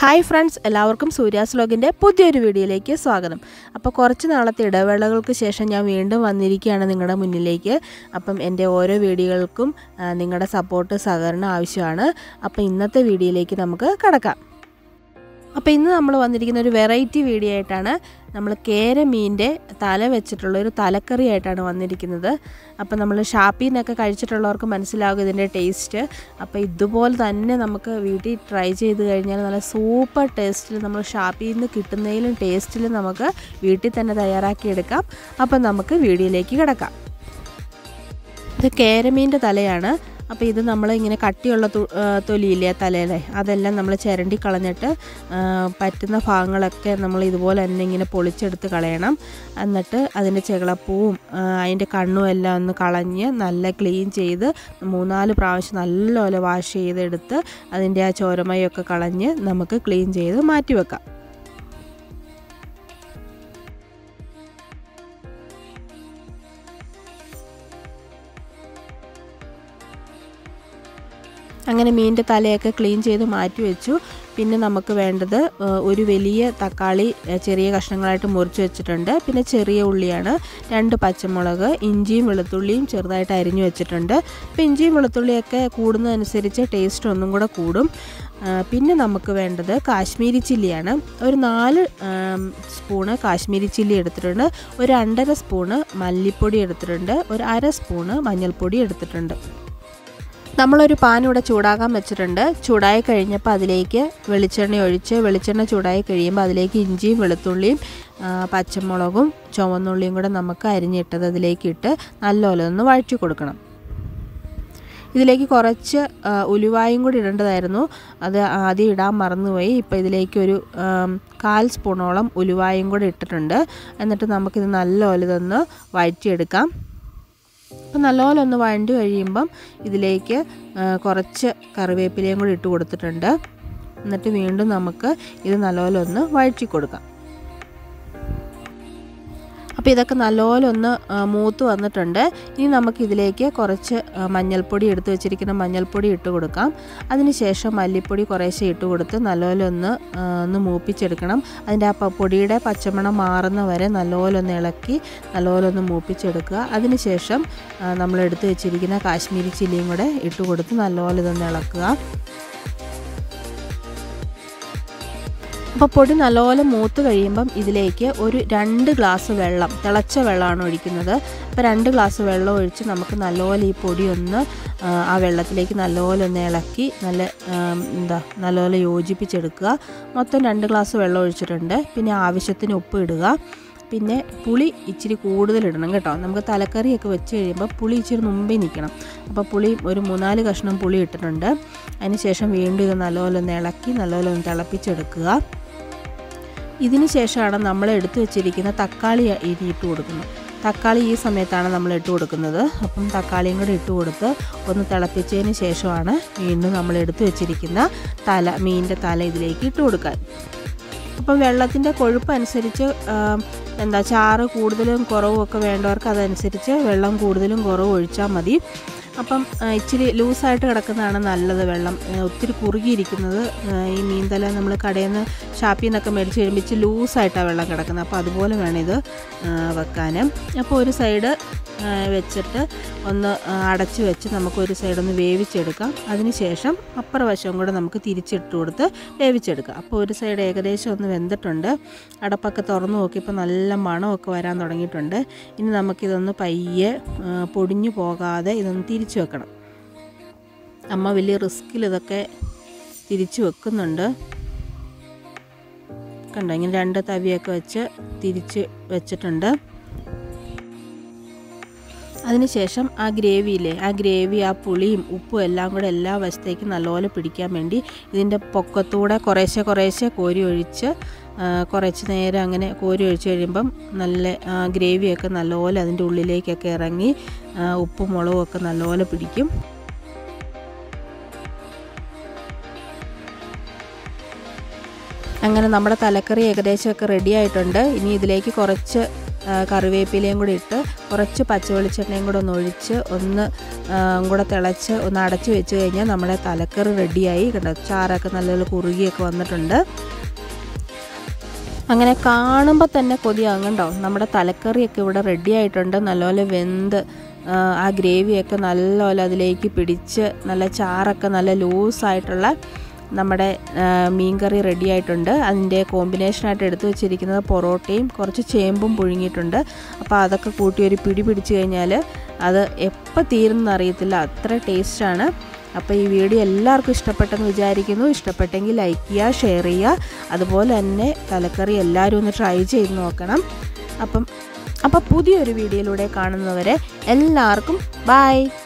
hi friends എല്ലാവർക്കും സൂര്യാസ് വ്ലോഗിൻ്റെ പുതിയൊരു വീഡിയോയിലേക്ക് സ്വാഗതം അപ്പോൾ കുറച്ച് നാളത്തെ ഇടവേളകൾക്ക് ശേഷം ഞാൻ വീണ്ടും വന്നിരിക്കുകയാണ് നിങ്ങളുടെ മുന്നിലേക്ക് അപ്പം എൻ്റെ ഓരോ വീഡിയോകൾക്കും ആ, നിങ്ങളുടെ സപ്പോർട്ട് സഹകരണം ആവശ്യമാണ് അപ്പോൾ ഇന്നത്തെ വീഡിയോയിലേക്ക് നമുക്ക് കടക്കാം അപ്പോൾ ഇന്ന് നമ്മൾ വന്നിരിക്കുന്ന ഒരു വെറൈറ്റി വീഡിയോ ആയിട്ടാണ് നമ്മൾ കേര മീനിൻ്റെ തല വെച്ചിട്ടുള്ള ഒരു തലക്കറി ആയിട്ടാണ് വന്നിരിക്കുന്നത് അപ്പോൾ നമ്മൾ ഷാപ്പിൽ നിന്നൊക്കെ കഴിച്ചിട്ടുള്ളവർക്ക് മനസ്സിലാകും ഇതിൻ്റെ ടേസ്റ്റ് അപ്പോൾ ഇതുപോലെ തന്നെ നമുക്ക് വീട്ടിൽ ട്രൈ ചെയ്ത് കഴിഞ്ഞാൽ നല്ല സൂപ്പർ ടേസ്റ്റിൽ നമ്മൾ ഷാപ്പിൽ നിന്ന് കിട്ടുന്നതിലും ടേസ്റ്റിൽ നമുക്ക് വീട്ടിൽ തന്നെ തയ്യാറാക്കിയെടുക്കാം അപ്പോൾ നമുക്ക് വീഡിയോയിലേക്ക് കിടക്കാം ഇത് കേരമീൻ്റെ തലയാണ് അപ്പോൾ ഇത് നമ്മൾ ഇങ്ങനെ കട്ടിയുള്ള തു- ആ, തൊലിയില്ലേ തലയിലെ അതെല്ലാം നമ്മൾ ചിരണ്ടി കളഞ്ഞിട്ട് ആ, പറ്റുന്ന ഭാഗങ്ങളൊക്കെ നമ്മൾ ഇതുപോലെ തന്നെ ഇങ്ങനെ പൊളിച്ചെടുത്ത് കളയണം എന്നിട്ട് അതിൻ്റെ ചെകളപ്പൂവും ആ, അതിൻ്റെ കണ്ണും എല്ലാം ഒന്ന് കളഞ്ഞ് നല്ല ക്ലീൻ ചെയ്ത് മൂന്നാല് പ്രാവശ്യം നല്ലപോലെ വാഷ് ചെയ്തെടുത്ത് അതിൻ്റെ ആ ചോരമയൊക്കെ കളഞ്ഞ് നമുക്ക് ക്ലീൻ ചെയ്ത് മാറ്റി വെക്കാം അങ്ങനെ മീനിൻ്റെ തലയൊക്കെ ക്ലീൻ ചെയ്ത് മാറ്റി വെച്ചു പിന്നെ നമുക്ക് വേണ്ടത് ആ, ഒരു വലിയ തക്കാളി ആ, ചെറിയ കഷ്ണങ്ങളായിട്ട് മുറിച്ച് വെച്ചിട്ടുണ്ട് പിന്നെ ചെറിയ ഉള്ളിയാണ് രണ്ട് പച്ചമുളക് ഇഞ്ചിയും വെളുത്തുള്ളിയും ചെറുതായിട്ട് അരിഞ്ഞു വെച്ചിട്ടുണ്ട് അപ്പോൾ ഇഞ്ചിയും വെളുത്തുള്ളിയൊക്കെ കൂടുന്നതനുസരിച്ച് ടേസ്റ്റ് ഒന്നും കൂടെ കൂടും ആ, പിന്നെ നമുക്ക് വേണ്ടത് കാശ്മീരി ചില്ലിയാണ് ഒരു നാല് ആം, സ്പൂണ് കാശ്മീരി ചില്ലി എടുത്തിട്ടുണ്ട് ഒരു രണ്ടര സ്പൂണ് മല്ലിപ്പൊടി എടുത്തിട്ടുണ്ട് ഒരു അര സ്പൂണ് മഞ്ഞൾപ്പൊടി എടുത്തിട്ടുണ്ട് നമ്മളൊരു പാൻ ഇവിടെ ചൂടാക്കാൻ വെച്ചിട്ടുണ്ട് ചൂടായി കഴിഞ്ഞപ്പോൾ അതിലേക്ക് വെളിച്ചെണ്ണ ഒഴിച്ച് വെളിച്ചെണ്ണ ചൂടായി കഴിയുമ്പോൾ അതിലേക്ക് ഇഞ്ചിയും വെളുത്തുള്ളിയും ആ, പച്ചമുളകും ചുവന്നുള്ളിയും കൂടെ നമുക്ക് അരിഞ്ഞിട്ടത് അതിലേക്ക് ഇട്ട് നല്ലപോലെ ഒന്ന് വഴറ്റി കൊടുക്കണം ഇതിലേക്ക് കുറച്ച് ആ, ഉലുവായും കൂടി ഇടേണ്ടതായിരുന്നു അത് ആദ്യം ഇടാൻ മറന്നുപോയി ഇപ്പോൾ ഇതിലേക്ക് ഒരു ആം, കാൽ സ്പൂണോളം ഉലുവായും കൂടി ഇട്ടിട്ടുണ്ട് എന്നിട്ട് നമുക്കിത് നല്ലപോലെ ഇതൊന്ന് വഴറ്റിയെടുക്കാം അപ്പം നല്ലപോലെ ഒന്ന് വഴണ്ടി കഴിയുമ്പം ഇതിലേക്ക് ആ, കുറച്ച് കറിവേപ്പിലയും കൂടി ഇട്ട് കൊടുത്തിട്ടുണ്ട് എന്നിട്ട് വീണ്ടും നമുക്ക് ഇത് നല്ലപോലെ ഒന്ന് വഴറ്റി കൊടുക്കാം അപ്പോൾ ഇതൊക്കെ നല്ലപോലെ ഒന്ന് ആ, മൂത്ത് വന്നിട്ടുണ്ട് ഇനി നമുക്ക് ഇതിലേക്ക് കുറച്ച് ആ, മഞ്ഞൾപ്പൊടി എടുത്ത് വെച്ചിരിക്കുന്ന മഞ്ഞൾപ്പൊടി ഇട്ട് കൊടുക്കാം അതിനുശേഷം മല്ലിപ്പൊടി കുറേശ്ശെ ഇട്ട് കൊടുത്ത് നല്ലപോലെ ഒന്ന് ആ, ഒന്ന് മൂപ്പിച്ചെടുക്കണം അതിൻ്റെ ആ പ- പൊടിയുടെ പച്ചമണം മാറുന്ന വരെ നല്ലപോലെ ഒന്ന് ഇളക്കി നല്ലപോലെ ഒന്ന് മൂപ്പിച്ചെടുക്കുക അതിനുശേഷം ആ, നമ്മൾ എടുത്ത് വെച്ചിരിക്കുന്ന കാശ്മീരി ചില്ലിയും കൂടെ ഇട്ട് കൊടുത്ത് നല്ലപോലെ ഇതൊന്ന് ഇളക്കുക അപ്പോൾ പൊടി നല്ലപോലെ മൂത്ത് കഴിയുമ്പം ഇതിലേക്ക് ഒരു രണ്ട് ഗ്ലാസ് വെള്ളം തിളച്ച വെള്ളമാണ് ഒഴിക്കുന്നത് അപ്പോൾ രണ്ട് ഗ്ലാസ് വെള്ളം ഒഴിച്ച് നമുക്ക് നല്ലപോലെ ഈ പൊടി ഒന്ന് ആ, ആ വെള്ളത്തിലേക്ക് നല്ലപോലെ ഒന്ന് ഇളക്കി നല്ല ആം, എന്താ നല്ലപോലെ യോജിപ്പിച്ചെടുക്കുക മൊത്തം രണ്ട് ഗ്ലാസ് വെള്ളം ഒഴിച്ചിട്ടുണ്ട് പിന്നെ ആവശ്യത്തിന് ഉപ്പ് ഇടുക പിന്നെ പുളി ഇച്ചിരി കൂടുതൽ ഇടണം കേട്ടോ നമുക്ക് തലക്കറിയൊക്കെ വെച്ച് കഴിയുമ്പോൾ പുളി ഇച്ചിരി മുമ്പേ നിൽക്കണം അപ്പോൾ പുളി ഒരു മൂന്നാല് കഷ്ണം പുളി ഇട്ടിട്ടുണ്ട് അതിന് ശേഷം വീണ്ടും ഇത് നല്ലപോലെ ഒന്ന് ഇളക്കി നല്ലപോലെ ഒന്ന് തിളപ്പിച്ചെടുക്കുക ഇതിന് ശേഷമാണ് നമ്മൾ എടുത്തു വെച്ചിരിക്കുന്ന തക്കാളി ഇനി ഇട്ട് കൊടുക്കുന്നത് തക്കാളി ഈ സമയത്താണ് നമ്മൾ ഇട്ട് കൊടുക്കുന്നത് അപ്പം തക്കാളിയും കൂടി ഇട്ട് കൊടുത്ത് ഒന്ന് തിളപ്പിച്ചതിന് ശേഷമാണ് വീണ്ടും നമ്മൾ എടുത്തു വെച്ചിരിക്കുന്ന തല മീനിൻ്റെ തല ഇതിലേക്ക് ഇട്ട് കൊടുക്കാൻ അപ്പം വെള്ളത്തിൻ്റെ കൊഴുപ്പ് അനുസരിച്ച് ആം, എന്താ ചാറ് കൂടുതലും കുറവും ഒക്കെ വേണ്ടവർക്ക് അതനുസരിച്ച് വെള്ളം കൂടുതലും കുറവും ഒഴിച്ചാൽ മതി അപ്പം ആ, ഇച്ചിരി ലൂസായിട്ട് കിടക്കുന്നതാണ് നല്ലത് വെള്ളം ആ, ഒത്തിരി കുറുകിയിരിക്കുന്നത് ആ, ഈ മീൻതല നമ്മൾ കടയിൽ നിന്ന് ഷാപ്പിൽ നിന്നൊക്കെ മേടിച്ച് കഴിയുമ്പോൾ ഇച്ചിരി ലൂസായിട്ടാണ് വെള്ളം കിടക്കുന്നത് അപ്പോൾ അതുപോലെ വേണം ഇത് ആ, വെക്കാൻ അപ്പോൾ ഒരു സൈഡ് ആ, വെച്ചിട്ട് ഒന്ന് ആ, അടച്ച് വെച്ച് നമുക്ക് ഒരു സൈഡ് ഒന്ന് വേവിച്ചെടുക്കാം അതിനുശേഷം അപ്പുറ വശവും കൂടെ നമുക്ക് തിരിച്ചിട്ട് കൊടുത്ത് വേവിച്ചെടുക്കാം അപ്പോൾ ഒരു സൈഡ് ഏകദേശം ഒന്ന് വെന്തിട്ടുണ്ട് അടപ്പൊക്കെ തുറന്ന് നോക്കിയപ്പോൾ നല്ല മണമൊക്കെ വരാൻ തുടങ്ങിയിട്ടുണ്ട് ഇനി നമുക്കിതൊന്ന് പയ്യെ ആ, പൊടിഞ്ഞു പോകാതെ ഇതൊന്ന് തിരിച്ചു വെക്കണം അമ്മ വലിയ റിസ്കിൽ ഇതൊക്കെ തിരിച്ചു വെക്കുന്നുണ്ട് കണ്ടോ ഇങ്ങനെ രണ്ട് തവിയൊക്കെ വെച്ച് തിരിച്ച് വെച്ചിട്ടുണ്ട് അതിനുശേഷം ആ ഗ്രേവിയില്ലേ ആ ഗ്രേവി ആ പുളിയും ഉപ്പും എല്ലാം കൂടെ എല്ലാ വശത്തേക്കും നല്ലപോലെ പിടിക്കാൻ വേണ്ടി ഇതിൻ്റെ പൊക്കത്തൂടെ കുറേശ്ശെ കുറേശ്ശെ കോരി ഒഴിച്ച് ആ, കുറച്ച് നേരം അങ്ങനെ കോരി ഒഴിച്ച് കഴിയുമ്പം നല്ല ആ, ഗ്രേവിയൊക്കെ നല്ലപോലെ അതിൻ്റെ ഉള്ളിലേക്കൊക്കെ ഇറങ്ങി ആ, ഉപ്പും മുളകും ഒക്കെ നല്ലപോലെ പിടിക്കും അങ്ങനെ നമ്മുടെ തലക്കറി ഏകദേശമൊക്കെ റെഡി ആയിട്ടുണ്ട് ഇനി ഇതിലേക്ക് കുറച്ച് ആ, കറിവേപ്പിലയും കൂടി ഇട്ട് കുറച്ച് പച്ച വെളിച്ചെണ്ണയും കൂടെ ഒന്ന് ഒഴിച്ച് ഒന്ന് കൂടെ തിളച്ച് ഒന്ന് അടച്ച് വെച്ച് കഴിഞ്ഞാൽ നമ്മുടെ തലക്കറി റെഡിയായി കണ്ടോ ചാറൊക്കെ നല്ലപോലെ കുറുകിയൊക്കെ വന്നിട്ടുണ്ട് അങ്ങനെ കാണുമ്പോൾ തന്നെ കൊതിയാകും കണ്ടോ നമ്മുടെ തലക്കറിയൊക്കെ ഇവിടെ റെഡി ആയിട്ടുണ്ട് നല്ലപോലെ വെന്ത് ആ ഗ്രേവിയൊക്കെ നല്ലപോലെ അതിലേക്ക് പിടിച്ച് നല്ല ചാറൊക്കെ നല്ല ലൂസായിട്ടുള്ള നമ്മുടെ മീൻകറി റെഡി ആയിട്ടുണ്ട് അതിൻ്റെ കോമ്പിനേഷനായിട്ട് എടുത്തു വെച്ചിരിക്കുന്നത് പൊറോട്ടയും കുറച്ച് ചേമ്പും പുഴുങ്ങിയിട്ടുണ്ട് അപ്പോൾ അതൊക്കെ കൂട്ടി ഒരു പിടി പിടിച്ച് കഴിഞ്ഞാൽ അത് എപ്പോൾ തീരുമെന്ന് അറിയത്തില്ല അത്ര ടേസ്റ്റാണ് അപ്പോൾ ഈ വീഡിയോ എല്ലാവർക്കും ഇഷ്ടപ്പെട്ടെന്ന് വിചാരിക്കുന്നു ഇഷ്ടപ്പെട്ടെങ്കിൽ ലൈക്ക് ചെയ്യുക ഷെയർ ചെയ്യുക അതുപോലെ തന്നെ തലക്കറി എല്ലാവരും ഒന്ന് ട്രൈ ചെയ്ത് നോക്കണം അപ്പം അപ്പോൾ പുതിയൊരു വീഡിയോയിലൂടെ കാണുന്നവരെ എല്ലാവർക്കും ബായ്